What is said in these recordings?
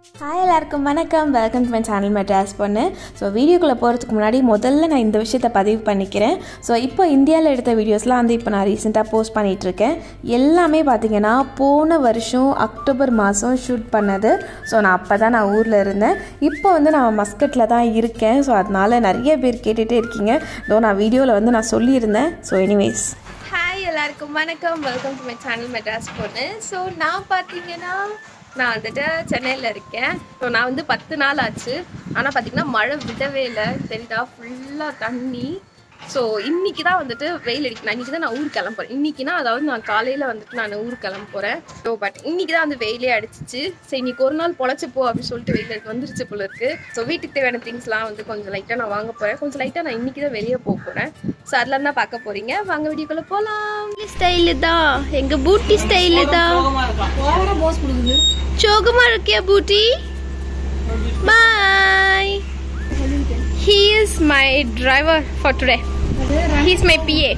Hi எல்லாருக்கும் வணக்கம் welcome to my channel Madras பொண்ணு ஸோ வீடியோக்குள்ளே போகிறதுக்கு முன்னாடி முதல்ல நான் இந்த விஷயத்தை பதிவு பண்ணிக்கிறேன் ஸோ இப்போ இந்தியாவில் எடுத்த வீடியோஸ்லாம் வந்து இப்போ நான் ரீசெண்டாக போஸ்ட் பண்ணிகிட்ருக்கேன் எல்லாமே பார்த்தீங்கன்னா போன வருஷம் அக்டோபர் மாதம் ஷூட் பண்ணது ஸோ நான் அப்போ தான் நான் ஊரில் இருந்தேன் இப்போ வந்து நான் மஸ்கட்டில் தான் இருக்கேன் ஸோ அதனால் நிறைய பேர் கேட்டுகிட்டே இருக்கீங்க தோ நான் வீடியோவில் வந்து நான் சொல்லியிருந்தேன் ஸோ எனிவேஸ் ஹாய் எல்லாருக்கும் வணக்கம் welcome to my channel Madras பொண்ணு ஸோ நான் பார்த்தீங்கன்னா நான் வந்துட்டு சென்னையில் இருக்கேன் ஸோ நான் வந்து பத்து நாள் ஆச்சு ஆனால் பார்த்தீங்கன்னா மழை விடவே இல்லை தெரியுதா ஃபுல்லாக தண்ணி ஸோ இன்னைக்கு தான் வந்துட்டு வெயில் அடிக்கணும் இன்னைக்கு தான் நான் ஊருக்கு கிளம்ப போகிறேன் இன்னைக்குனா அதாவது நான் காலையில் வந்துட்டு நான் ஊருக்கு கிளம்ப போகிறேன் ஸோ பட் இன்னைக்கு தான் வந்து வெயிலே அடிச்சிச்சு சரி இன்னைக்கு ஒரு நாள் பொழைச்சு போ அப்படின்னு சொல்லிட்டு வெயில் அடிக்க வந்துருச்சு போல இருக்கு ஸோ வீட்டுக்கு தேவையான திங்ஸ்லாம் வந்து கொஞ்சம் லைட்டாக நான் வாங்க போகிறேன் கொஞ்சம் லைட்டாக நான் இன்னைக்கு தான் வெளியே போக போகிறேன் ஸோ அதெல்லாம் தான் பார்க்க போறீங்க வாங்க வீடியோக்குள்ள போகலாம் ஸ்டைலு தான் எங்கள் பூட்டி ஸ்டைலு தான் சோகமா இருக்கியா பூட்டி பாய் he is my driver for today he is my PA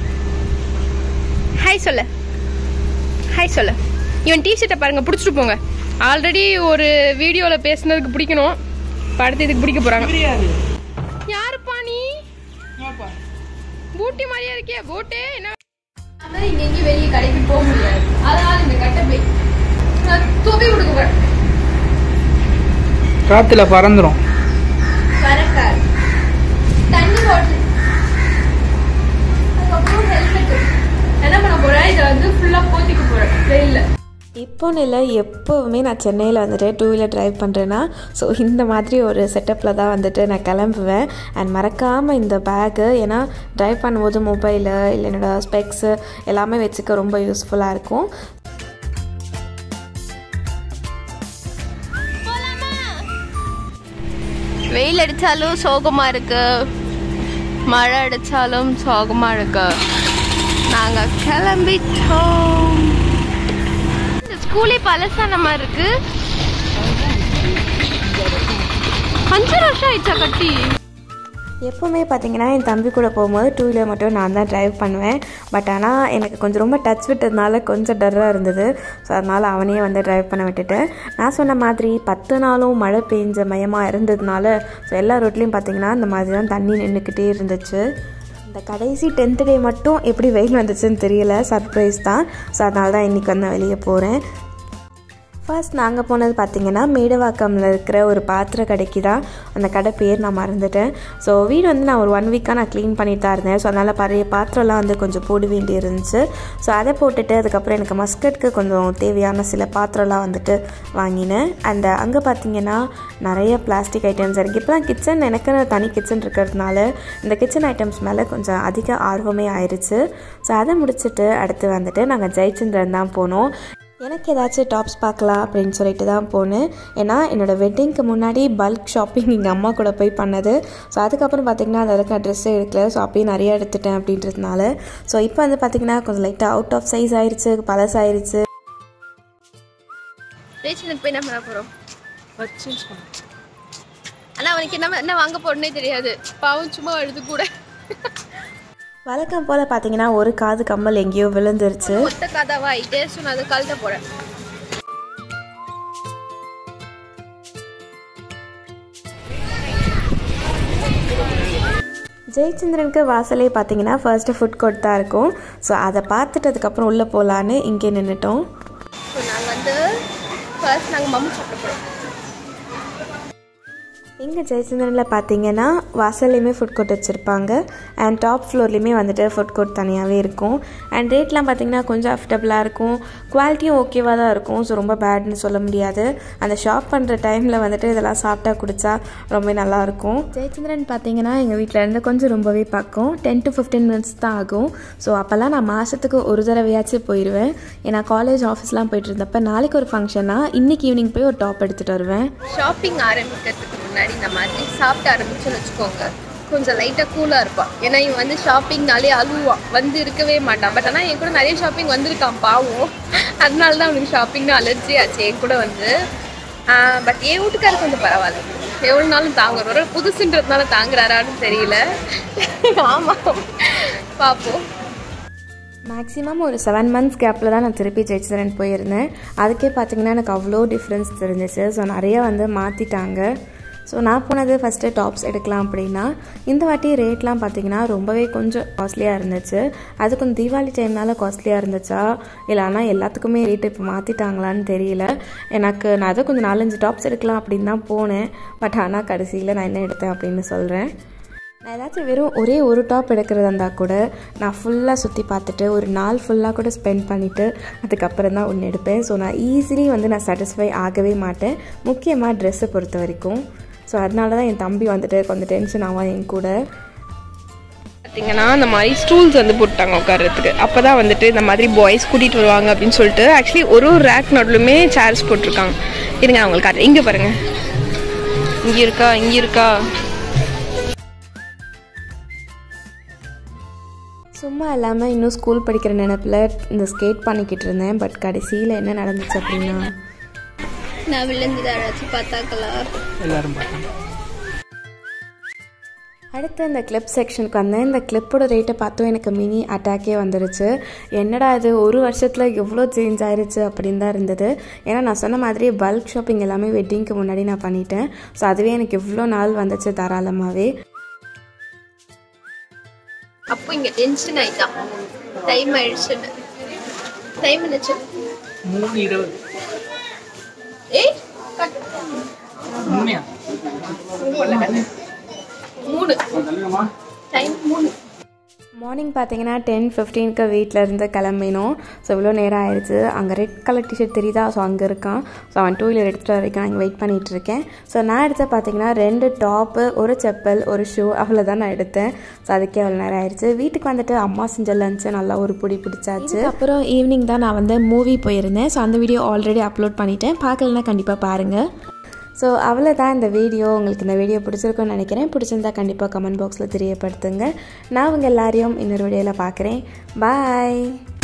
hi சொல்லு ஹாய் சொல்லு இவன் டிஷர்ட்டை பாருங்க பிடிச்சிட்டு போங்க ஆல்ரெடி ஒரு வீடியோவில் பேசுனதுக்கு பிடிக்கணும் இப்ப அடுத்து இதுக்கு பிடிக்க போறாங்க யாருப்பா நீ பூட்டி மாதிரியா இருக்கியா பூட்டே என்ன அதான் இங்க எங்கேயும் வெளியே கடைக்கு போக முடியாது அதனால இந்த கட்டை போய் நான் துப்பி கொடுக்க போறேன் காத்துல பறந்துரும் பறக்காது தண்ணி பாட்டில் அதுக்கப்புறம் ஹெல்மெட் என்ன பண்ண போறேன் இதை வந்து ஃபுல்லா போத்திக்க போறேன் வெயில்ல இப்போன்னு இல்லை எப்போவுமே நான் சென்னையில் வந்துட்டு டூ வீலர் டிரைவ் பண்ணுறேன்னா ஸோ இந்த மாதிரி ஒரு செட்டப்பில் தான் வந்துட்டு நான் கிளம்புவேன் அண்ட் மறக்காமல் இந்த பேக்கு ஏன்னா டிரைவ் பண்ணும்போது மொபைலு இல்லை என்னோடய ஸ்பெக்ஸு எல்லாமே வச்சுக்க ரொம்ப யூஸ்ஃபுல்லாக இருக்கும் வெயில் அடிச்சாலும் சோகமா இருக்கு மழை அடிச்சாலும் சோகமா இருக்கு நாங்க கிளம்பிட்டோம் இந்த ஸ்கூலே பழசான மாதிரி இருக்கு அஞ்சு வருஷம் ஆயிடுச்சா கட்டி எப்போவுமே பார்த்தீங்கன்னா என் தம்பி கூட போகும்போது டூ வீலர் மட்டும் நான் தான் டிரைவ் பண்ணுவேன் பட் ஆனால் எனக்கு கொஞ்சம் ரொம்ப டச் விட்டதுனால கொஞ்சம் டர்ராக இருந்தது ஸோ அதனால் அவனையே வந்து டிரைவ் பண்ண விட்டுட்டேன் நான் சொன்ன மாதிரி பத்து நாளும் மழை பெஞ்ச மயமாக இருந்ததுனால ஸோ எல்லா ரோட்லேயும் பார்த்தீங்கன்னா இந்த மாதிரி தான் தண்ணி நின்றுக்கிட்டே இருந்துச்சு இந்த கடைசி டென்த் டே மட்டும் எப்படி வெயில் வந்துச்சுன்னு தெரியல சர்ப்ரைஸ் தான் ஸோ அதனால தான் இன்றைக்கி வந்து வெளியே போகிறேன் ஃபர்ஸ்ட் நாங்கள் போனது பார்த்தீங்கன்னா மேடவாக்கமில் இருக்கிற ஒரு பாத்திர கடைக்கு தான் அந்த கடை பேர் நான் மறந்துட்டேன் ஸோ வீடு வந்து நான் ஒரு ஒன் வீக்காக நான் க்ளீன் பண்ணிட்டு தான் இருந்தேன் ஸோ அதனால் பழைய பாத்திரம்லாம் வந்து கொஞ்சம் போட வேண்டி இருந்துச்சு ஸோ அதை போட்டுட்டு அதுக்கப்புறம் எனக்கு மஸ்கட்க்கு கொஞ்சம் தேவையான சில பாத்திரம்லாம் வந்துட்டு வாங்கினேன் அண்ட் அங்கே பார்த்தீங்கன்னா நிறைய பிளாஸ்டிக் ஐட்டம்ஸ் இருக்குது இப்போலாம் கிச்சன் எனக்குன்னு தனி கிச்சன் இருக்கிறதுனால இந்த கிச்சன் ஐட்டம்ஸ் மேலே கொஞ்சம் அதிக ஆர்வமே ஆயிடுச்சு ஸோ அதை முடிச்சுட்டு அடுத்து வந்துட்டு நாங்கள் ஜெயச்சந்திரன் தான் போனோம் எனக்கு ஏதாச்சும் டாப்ஸ் பார்க்கலாம் அப்படின்னு சொல்லிட்டு தான் போனேன் ஏன்னா என்னோடய வெட்டிங்க்கு முன்னாடி பல்க் ஷாப்பிங் எங்கள் அம்மா கூட போய் பண்ணது ஸோ அதுக்கப்புறம் பார்த்திங்கன்னா அந்த அளவுக்கு நான் ட்ரெஸ்ஸே எடுக்கல ஸோ அப்பயும் நிறைய எடுத்துட்டேன் அப்படின்றதுனால ஸோ இப்போ வந்து பார்த்திங்கன்னா கொஞ்சம் லைட்டாக அவுட் ஆஃப் சைஸ் ஆயிடுச்சு பழசாயிருச்சு ரேஷனுக்கு போய் என்ன பண்ண போறோம் ஆனா அவனுக்கு என்ன என்ன வாங்க போறேன்னே தெரியாது பாவம் சும்மா அழுது கூட வழக்கம் போல் பார்த்தீங்கன்னா ஒரு காது கம்மல் எங்கேயோ விழுந்துருச்சு மொத்த கதாவா ஆயிட்டு ஸோ நான் அதை கழுத போறேன் ஜெயச்சந்திரனுக்கு வாசலே பார்த்தீங்கன்னா ஃபர்ஸ்ட்டு ஃபுட் கோர்ட் தான் இருக்கும் ஸோ அதை பார்த்துட்டு அதுக்கப்புறம் உள்ளே போகலான்னு இங்கே நின்றுட்டோம் ஸோ நாங்கள் வந்து ஃபர்ஸ்ட் நாங்கள் மம்மு சாப்பிட போகிறோம் இங்கே ஜெயச்சந்திரனில் பார்த்தீங்கன்னா வாசல்லையுமே ஃபுட் கோர்ட் வச்சுருப்பாங்க அண்ட் டாப் ஃப்ளோர்லேயுமே வந்துட்டு ஃபுட் கோர்ட் தனியாகவே இருக்கும் அண்ட் ரேட்லாம் பார்த்தீங்கன்னா கொஞ்சம் அஃபர்டபுளாக இருக்கும் குவாலிட்டியும் ஓகேவாக தான் இருக்கும் ஸோ ரொம்ப பேட்னு சொல்ல முடியாது அந்த ஷாப் பண்ணுற டைமில் வந்துட்டு இதெல்லாம் சாப்பிட்டா குடித்தா ரொம்ப நல்லாயிருக்கும் ஜெயச்சந்திரன் பார்த்தீங்கன்னா எங்கள் வீட்டில் இருந்து கொஞ்சம் ரொம்பவே பக்கம் டென் டு ஃபிஃப்டீன் மினிட்ஸ் தான் ஆகும் ஸோ அப்போல்லாம் நான் மாதத்துக்கு ஒரு தடவையாச்சும் போயிடுவேன் ஏன்னா காலேஜ் ஆஃபீஸ்லாம் போயிட்டு இருந்தப்ப நாளைக்கு ஒரு ஃபங்க்ஷன்னா இன்றைக்கி ஈவினிங் போய் ஒரு டாப் எடுத்துகிட்டு வருவேன் ஷாப்பிங் ஆரம்பிக்கிறதுக்கு முன்னாடி இந்த மாதிரி சாப்பிட்டு ஆரம்பிச்சுன்னு வச்சுக்கோங்க கொஞ்சம் லைட்டாக கூலாக இருப்பான் ஏன்னா இவன் வந்து ஷாப்பிங்னாலே அழுவான் வந்து இருக்கவே மாட்டான் பட் ஆனால் என் கூட நிறைய ஷாப்பிங் வந்திருக்கான் பாவம் அதனால தான் அவனுக்கு ஷாப்பிங்னு அலர்ஜி ஆச்சு என் கூட வந்து பட் என் வீட்டுக்காரர் கொஞ்சம் பரவாயில்ல எவ்வளோ நாளும் தாங்குற ஒரு புதுசுன்றதுனால தாங்குறாரான்னு தெரியல ஆமாம் பார்ப்போம் மேக்ஸிமம் ஒரு செவன் மந்த்ஸ் கேப்பில் தான் நான் திருப்பி ஜெயிச்சரன் போயிருந்தேன் அதுக்கே பார்த்தீங்கன்னா எனக்கு அவ்வளோ டிஃப்ரென்ஸ் தெரிஞ்சிச்சு ஸோ நிறைய வந்து மாற்றிட்டாங்க ஸோ நான் போனது ஃபஸ்ட்டு டாப்ஸ் எடுக்கலாம் அப்படின்னா இந்த வாட்டி ரேட்லாம் பார்த்தீங்கன்னா ரொம்பவே கொஞ்சம் காஸ்ட்லியாக இருந்துச்சு அது கொஞ்சம் தீபாவளி டைம்னால காஸ்ட்லியாக இருந்துச்சா இல்லை ஆனால் எல்லாத்துக்குமே ரேட் இப்போ மாற்றிட்டாங்களான்னு தெரியல எனக்கு நான் அதை கொஞ்சம் நாலஞ்சு டாப்ஸ் எடுக்கலாம் அப்படின்னு தான் போனேன் பட் ஆனால் கடைசியில் நான் என்ன எடுத்தேன் அப்படின்னு சொல்கிறேன் நான் ஏதாச்சும் வெறும் ஒரே ஒரு டாப் எடுக்கிறதா இருந்தால் கூட நான் ஃபுல்லாக சுற்றி பார்த்துட்டு ஒரு நாள் ஃபுல்லாக கூட ஸ்பெண்ட் பண்ணிவிட்டு அதுக்கப்புறம் தான் ஒன்று எடுப்பேன் ஸோ நான் ஈஸிலி வந்து நான் சாட்டிஸ்ஃபை ஆகவே மாட்டேன் முக்கியமாக ட்ரெஸ்ஸை பொறுத்த வரைக்கும் ஸோ அதனால தான் என் தம்பி வந்துட்டு கொஞ்சம் டென்ஷன் ஆவான் என் கூட பார்த்தீங்கன்னா இந்த மாதிரி ஸ்டூல்ஸ் வந்து போட்டாங்க உட்கார்றதுக்கு அப்போ தான் வந்துட்டு இந்த மாதிரி பாய்ஸ் கூட்டிகிட்டு வருவாங்க அப்படின்னு சொல்லிட்டு ஆக்சுவலி ஒரு ஒரு ரேக் நடுலுமே சேர்ஸ் போட்டிருக்காங்க இருங்க நான் உங்களுக்கு காட்டுறேன் இங்கே பாருங்க இங்கே இருக்கா இங்கே இருக்கா சும்மா இல்லாமல் இன்னும் ஸ்கூல் படிக்கிற நினப்பில் இந்த ஸ்கேட் பண்ணிக்கிட்டு இருந்தேன் பட் கடைசியில் என்ன நடந்துச்சு அப்படின்னா நான் விழுந்தது யாராச்சும் பார்த்தாங்களா எல்லாரும் பார்த்தாங்க அடுத்து இந்த கிளிப் செக்ஷனுக்கு வந்தேன் இந்த கிளிப்போட ரேட்டை பார்த்தும் எனக்கு மினி அட்டாக்கே வந்துருச்சு என்னடா இது ஒரு வருஷத்தில் எவ்வளோ சேஞ்ச் ஆயிருச்சு அப்படின்னு தான் இருந்தது ஏன்னா நான் சொன்ன மாதிரி பல்க் ஷாப்பிங் எல்லாமே வெட்டிங்க்கு முன்னாடி நான் பண்ணிட்டேன் ஸோ அதுவே எனக்கு எவ்வளோ நாள் வந்துச்சு தாராளமாகவே அப்போ இங்கே டென்ஷன் ஆயிட்டான் டைம் ஆயிடுச்சுன்னு டைம் என்னச்சு மூணு இருபது ஏய் கட். மூணையா மூணு டைம் மூணு மார்னிங் பார்த்தீங்கன்னா டென் ஃபிஃப்டீனுக்கு வீட்டில் இருந்து கிளம்பினோம் ஸோ இவ்வளோ நேரம் ஆயிடுச்சு அங்கே ரெட் கலர் டிஷர்ட் தெரியுதா ஸோ அங்கே இருக்கான் ஸோ அவன் டூ வீலர் எடுத்துகிட்டு வரைக்கும் நான் இங்கே வெயிட் பண்ணிகிட்டு இருக்கேன் ஸோ நான் எடுத்த பார்த்தீங்கன்னா ரெண்டு டாப்பு ஒரு செப்பல் ஒரு ஷூ அவ்வளோதான் நான் எடுத்தேன் ஸோ அதுக்கே அவ்வளோ நேரம் ஆயிடுச்சு வீட்டுக்கு வந்துட்டு அம்மா செஞ்ச லஞ்சு நல்லா ஒரு பிடி பிடிச்சாச்சு அப்புறம் ஈவினிங் தான் நான் வந்து மூவி போயிருந்தேன் ஸோ அந்த வீடியோ ஆல்ரெடி அப்லோட் பண்ணிட்டேன் பார்க்கலன்னா கண்டிப்பாக பாருங்கள் ஸோ அவ்வளோதான் இந்த வீடியோ உங்களுக்கு இந்த வீடியோ பிடிச்சிருக்கும்னு நினைக்கிறேன் பிடிச்சிருந்தா கண்டிப்பாக கமெண்ட் பாக்ஸில் தெரியப்படுத்துங்க நான் உங்கள் எல்லாரையும் இன்னொரு வீடியோவில் பார்க்குறேன் பாய்